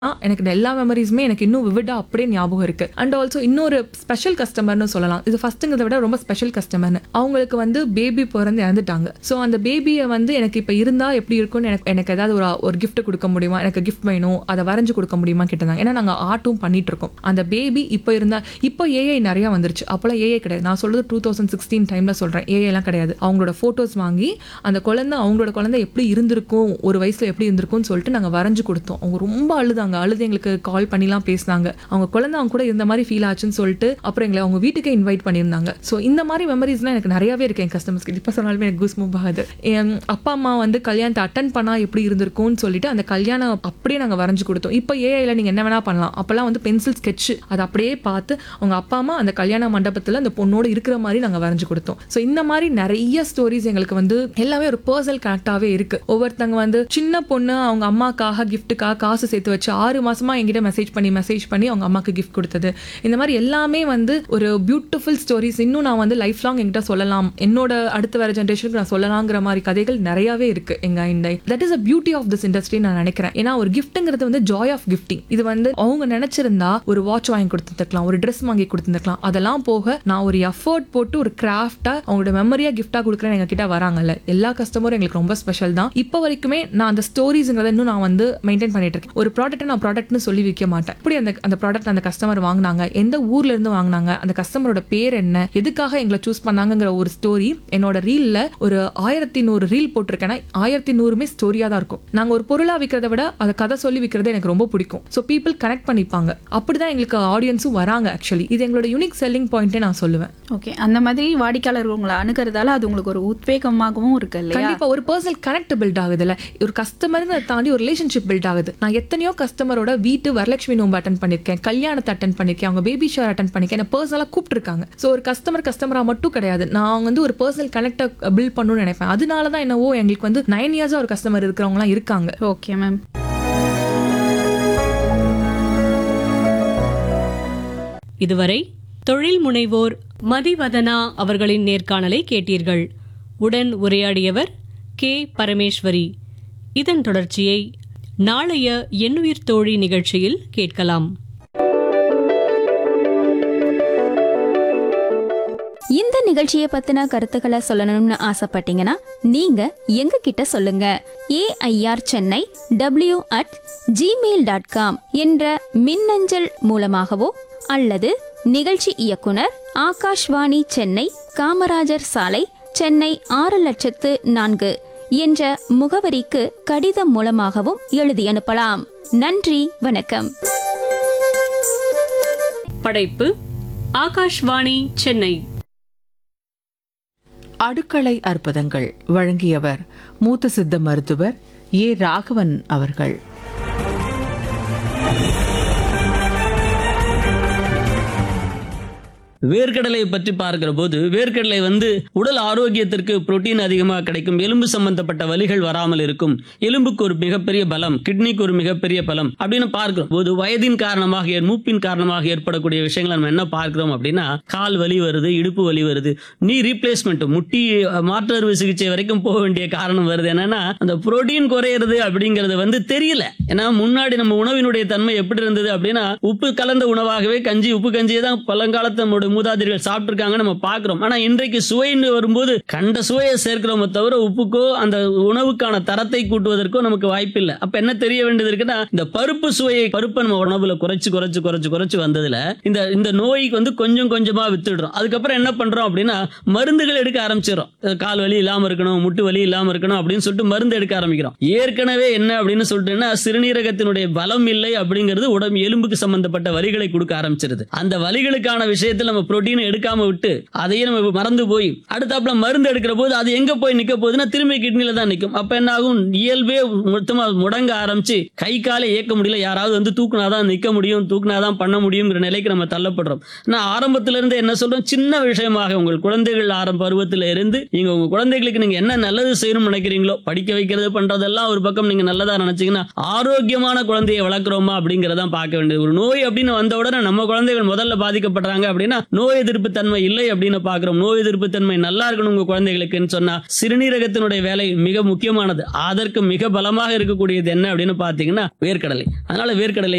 எனக்கு இந்த எல்லா மெமரிஸுமே எனக்கு இன்னும் விவிடா அப்படியே ஞாபகம் இருக்கு அண்ட் ஆல்சோ இன்னொரு ஸ்பெஷல் கஸ்டமர்னு சொல்லலாம் இது ஃபர்ஸ்ட்டுங்கிறத விட ரொம்ப ஸ்பெஷல் கஸ்டமர்னு அவங்களுக்கு வந்து பேபி பிறந்து இறந்துட்டாங்க ஸோ அந்த பேபியை வந்து எனக்கு இப்போ இருந்தா எப்படி இருக்கும்னு எனக்கு எனக்கு ஏதாவது ஒரு ஒரு gift கொடுக்க முடியுமா எனக்கு கிஃப்ட் வேணும் அதை வரைஞ்சு கொடுக்க முடியுமா கேட்டிருந்தாங்க ஏன்னா நாங்கள் ஆர்ட்டும் பண்ணிட்டு இருக்கோம் அந்த பேபி இப்போ இருந்தா இப்போ ஏஐ நிறைய வந்துருச்சு அப்போலாம் ஏஐ கிடையாது நான் சொல்றது டூ தௌசண்ட் சிக்ஸ்டீன் டைம்ல சொல்றேன் ஏஐலாம் கிடையாது அவங்களோட ஃபோட்டோஸ் வாங்கி அந்த குழந்தை அவங்களோட குழந்தை எப்படி இருந்திருக்கும் ஒரு வயசுல எப்படி இருந்திருக்கும்னு சொல்லிட்டு நாங்கள் வரைஞ்சு கொடுத்தோம் அவங்க ரொம்ப அழுதாங்க அழுது எங்களுக்கு கால் பண்ணிலாம் பேசினாங்க அவங்க குழந்தை அவங்க கூட இருந்த மாதிரி ஃபீல் ஆச்சுன்னு சொல்லிட்டு அப்புறம் எங்களை அவங்க வீட்டுக்கே இன்வைட் பண்ணியிருந்தாங்க ஸோ இந்த மாதிரி மெமரிஸ்லாம் எனக்கு நிறையவே இருக்கு என் கஸ்டமர்ஸ்க்கு இப்போ சொன்னாலுமே எனக்கு கூஸ் மூவ் ஆகுது என் அப்பா அம்மா வந்து கல்யாணத்தை அட்டன் பண்ணா எப்படி இருந்திருக்கும்னு சொல்லிட்டு அந்த கல்யாணம் அப்படியே நாங்கள் வரைஞ்சு கொடுத்தோம் இப்போ ஏஐல நீங்கள் என்ன வேணா பண்ணலாம் அப்போல்லாம் வந்து பென்சில் ஸ்கெட்ச் அதை அப்படியே பார்த்து அவங்க அப்பா அம்மா அந்த கல்யாண மண்டபத்தில் அந்த பொண்ணோட இருக்கிற மாதிரி நாங்கள் வரைஞ்சு கொடுத்தோம் ஸோ இந்த மாதிரி நிறைய ஸ்டோரிஸ் எங்களுக்கு வந்து எல்லாமே ஒரு பர்சனல் கனெக்டாகவே இருக்கு ஒவ்வொருத்தங்க வந்து சின்ன பொண்ணு அவங்க அம்மாக்காக கிஃப்ட்டுக்காக காசு சேர்த்து வச்சு ஆறு மாசமா என்கிட்ட மெசேஜ் பண்ணி மெசேஜ் பண்ணி அவங்க அம்மாக்கு கிஃப்ட் கொடுத்தது இந்த மாதிரி எல்லாமே வந்து ஒரு பியூட்டிஃபுல் ஸ்டோரிஸ் இன்னும் நான் வந்து லைஃப் லாங் என்கிட்ட சொல்லலாம் என்னோட அடுத்த வர ஜென்ரேஷனுக்கு நான் சொல்லலாங்கிற மாதிரி கதைகள் நிறையவே இருக்கு எங்க இந்த that is a beauty of this industry நான் நினைக்கிறேன் ஏன்னா ஒரு கிஃப்ட்ங்கிறது வந்து ஜாய் ஆஃப் கிஃப்டிங் இது வந்து அவங்க நினைச்சிருந்தா ஒரு வாட்ச் வாங்கி கொடுத்துருக்கலாம் ஒரு ட்ரெஸ் வாங்கி கொடுத்துருக்கலாம் அதெல்லாம் போக நான் ஒரு எஃபர்ட் போட்டு ஒரு கிராஃப்டா அவங்களோட மெமரியா கிஃப்டா கொடுக்குறேன் எங்க கிட்ட வராங்கல்ல எல்லா கஸ்டமரும் எங்களுக்கு ரொம்ப ஸ்பெஷல் தான் இப்போ வரைக்குமே நான் அந்த ஸ்டோரிஸ்ங்கிறத இன்னும் நான் வந்து மெயின்டைன் பண்ணிட்டு இருக்கேன் ஒரு ப்ராடக்ட்டை நான் ப்ராடக்ட்னு சொல்லி விற்க மாட்டேன் இப்படி அந்த அந்த ப்ராடக்ட் அந்த கஸ்டமர் வாங்கினாங்க எந்த ஊர்ல இருந்து வாங்கினாங்க அந்த கஸ்டமரோட பேர் என்ன எதுக்காக எங்களை சூஸ் பண்ணாங்கங்கிற ஒரு ஸ்டோரி என்னோட ரீல்ல ஒரு ஆயிரத்தி நூறு ரீல் போட்டிருக்கேன்னா ஆயிரத்தி நூறுமே ஸ்டோரியா தான் இருக்கும் நாங்க ஒரு பொருளா விற்கிறத விட அதை கதை சொல்லி விற்கிறது எனக்கு ரொம்ப பிடிக்கும் ஸோ பீப்புள் கனெக்ட் பண்ணிப்பாங்க அப்படிதான் எங்களுக்கு ஆடியன்ஸும் வராங்க ஆக்சுவலி இது எங்களோட யூனிக் செல்லிங் பாயிண்ட்டே நான் சொல்லுவேன் ஓகே அந்த மாதிரி வாடிக்கையாளர் உங்களை அணுகிறதால அது உங்களுக்கு ஒரு உத்வேகமாகவும் இருக்கு இல்லையா கண்டிப்பா ஒரு பர்சனல் கனெக்ட் பில்ட் ஆகுதுல்ல ஒரு கஸ்டமருங்க தாண்டி ஒரு ரிலேஷன்ஷிப் பில்ட் ஆகுது நான் எத்தனையோ கஸ்டமரோட வீட்டு வரலட்சுமி நோம்பு அட்டன் பண்ணிருக்கேன் கல்யாணத்தை அட்டன் பண்ணிருக்கேன் அவங்க பேபி ஷவர் அட்டன் பண்ணிருக்கேன் என்ன பர்சனலா கூப்பிட்டுருக்காங்க ஸோ ஒரு கஸ்டமர் கஸ்டமரா மட்டும் கிடையாது நான் வந்து ஒரு பர்சனல் கனெக்டை பில்ட் பண்ணணும்னு நினைப்பேன் அதனால தான் என்னவோ எங்களுக்கு வந்து நைன் இயர்ஸா ஒரு கஸ்டமர் இருக்கிறவங்களாம் இருக்காங்க ஓகே மேம் இதுவரை தொழில் முனைவோர் மதிவதனா அவர்களின் நேர்காணலை கேட்டீர்கள் உடன் உரையாடியவர் கே பரமேஸ்வரி இதன் தொடர்ச்சியை நாளைய எண்ணுயிர் தோழி நிகழ்ச்சியில் கேட்கலாம் இந்த நிகழ்ச்சியை பத்தின கருத்துக்களை சொல்லணும்னு ஆசைப்பட்டீங்கன்னா நீங்க எங்க கிட்ட சொல்லுங்க A I R Chennai W at Gmail dot com என்ற மின்னஞ்சல் மூலமாகவோ அல்லது நிகழ்ச்சி இயக்குனர் ஆகாஷ்வாணி சென்னை காமராஜர் சாலை சென்னை ஆறு லட்சத்து நான்கு என்ற முகவரிக்கு கடிதம் மூலமாகவும் எழுதி அனுப்பலாம் நன்றி வணக்கம் படைப்பு ஆகாஷ்வாணி சென்னை அடுக்களை அற்புதங்கள் வழங்கியவர் மூத்த சித்த மருத்துவர் ஏ ராகவன் அவர்கள் வேர்க்கடலை பற்றி பார்க்கிற போது வேர்க்கடலை வந்து உடல் ஆரோக்கியத்திற்கு புரோட்டீன் அதிகமாக கிடைக்கும் எலும்பு சம்பந்தப்பட்ட வலிகள் வராமல் இருக்கும் எலும்புக்கு ஒரு மிகப்பெரிய பலம் கிட்னிக்கு ஒரு மிகப்பெரிய பலம் அப்படின்னு பார்க்கிறோம் போது வயதின் காரணமாக ஏ- மூப்பின் காரணமாக ஏற்படக்கூடிய விஷயங்களை நம்ம என்ன பார்க்கிறோம் அப்படின்னா கால் வலி வருது இடுப்பு வலி வருது நீ ரீப்ளேஸ்மெண்ட் முட்டி அஹ், மாற்று அறுவை சிகிச்சை வரைக்கும் போக வேண்டிய காரணம் வருது என்னன்னா அந்த புரோட்டீன் குறையிறது அப்படிங்கிறது வந்து தெரியல ஏன்னா முன்னாடி நம்ம உணவினுடைய தன்மை எப்படி இருந்தது அப்படின்னா உப்பு கலந்த உணவாகவே கஞ்சி உப்பு கஞ்சியை தான் பழங்காலத்து நம்மளுடைய மூதாதையர்கள் சாப்பிட்டுருக்காங்க நம்ம பார்க்கிறோம் ஆனா இன்றைக்கு சுவைன்னு வரும்போது கண்ட சுவையை சேர்க்கிறோமே தவிர உப்புக்கோ அந்த உணவுக்கான தரத்தை கூட்டுவதற்கோ நமக்கு வாய்ப்பில்லை அப்ப என்ன தெரிய வேண்டியது இருக்குன்னா இந்த பருப்பு சுவையை பருப்பை நம்ம உணவுல குறைச்சு குறைச்சு குறைச்சு குறைச்சு வந்ததுல இந்த இந்த நோய்க்கு வந்து கொஞ்சம் கொஞ்சமா வித்துடுறோம் அதுக்கப்புறம் என்ன பண்றோம் அப்படின்னா மருந்துகள் எடுக்க ஆரம்பிச்சிடும் கால் வலி இல்லாம இருக்கணும் முட்டு வலி இல்லாம இருக்கணும் அப்படின்னு சொல்லிட்டு மருந்து எடுக்க ஆரம்பிக்கிறோம் ஏற்கனவே என்ன அப்படின்னு சொல்லிட்டுன்னா சிறுநீரகத்தினுடைய பலம் இல்லை அப்படிங்கிறது உடம்பு எலும்புக்கு சம்பந்தப்பட்ட வலிகளை கொடுக்க ஆரம்பிச்சிருது அந்த வலிகளுக்கான விஷயத்துல நம்ம புரோட்டீன் எடுக்காம விட்டு அதையே நம்ம மறந்து போய் அடுத்தாப்புல மருந்து எடுக்கிற போது அது எங்க போய் நிக்க போகுதுன்னா திரும்பி கிட்னில தான் நிக்கும் அப்ப என்ன ஆகும் இயல்பே மொத்தமா முடங்க ஆரம்பிச்சு கை காலை இயக்க முடியல யாராவது வந்து தூக்குனாதான் நிக்க முடியும் தூக்குனாதான் பண்ண முடியுங்கிற நிலைக்கு நம்ம தள்ளப்படுறோம் நான் ஆரம்பத்துல இருந்து என்ன சொல்றேன் சின்ன விஷயமாக உங்கள் குழந்தைகள் ஆரம்ப பருவத்துல இருந்து நீங்க உங்க குழந்தைகளுக்கு நீங்க என்ன நல்லது செய்யணும்னு நினைக்கிறீங்களோ படிக்க வைக்கிறது பண்றதெல்லாம் ஒரு பக்கம் நீங்க நல்லதா நினைச்சீங்கன்னா ஆரோக்கியமான குழந்தையை வளர்க்குறோமா அப்படிங்கறதான் பார்க்க வேண்டியது ஒரு நோய் அப்படின்னு வந்த உடனே நம்ம குழந்தைகள் முதல்ல பாதிக்கப்படுறாங்க அப்படின்னா நோய் எதிர்ப்பு தன்மை இல்லை அப்படின்னு பார்க்கிறோம் நோய் எதிர்ப்பு தன்மை நல்லா இருக்கணும் உங்க குழந்தைகளுக்குன்னு சொன்னா சிறுநீரகத்தினுடைய வேலை மிக முக்கியமானது அதற்கு மிக பலமாக இருக்கக்கூடியது என்ன அப்படின்னு பாத்தீங்கன்னா வேர்க்கடலை அதனால வேர்க்கடலை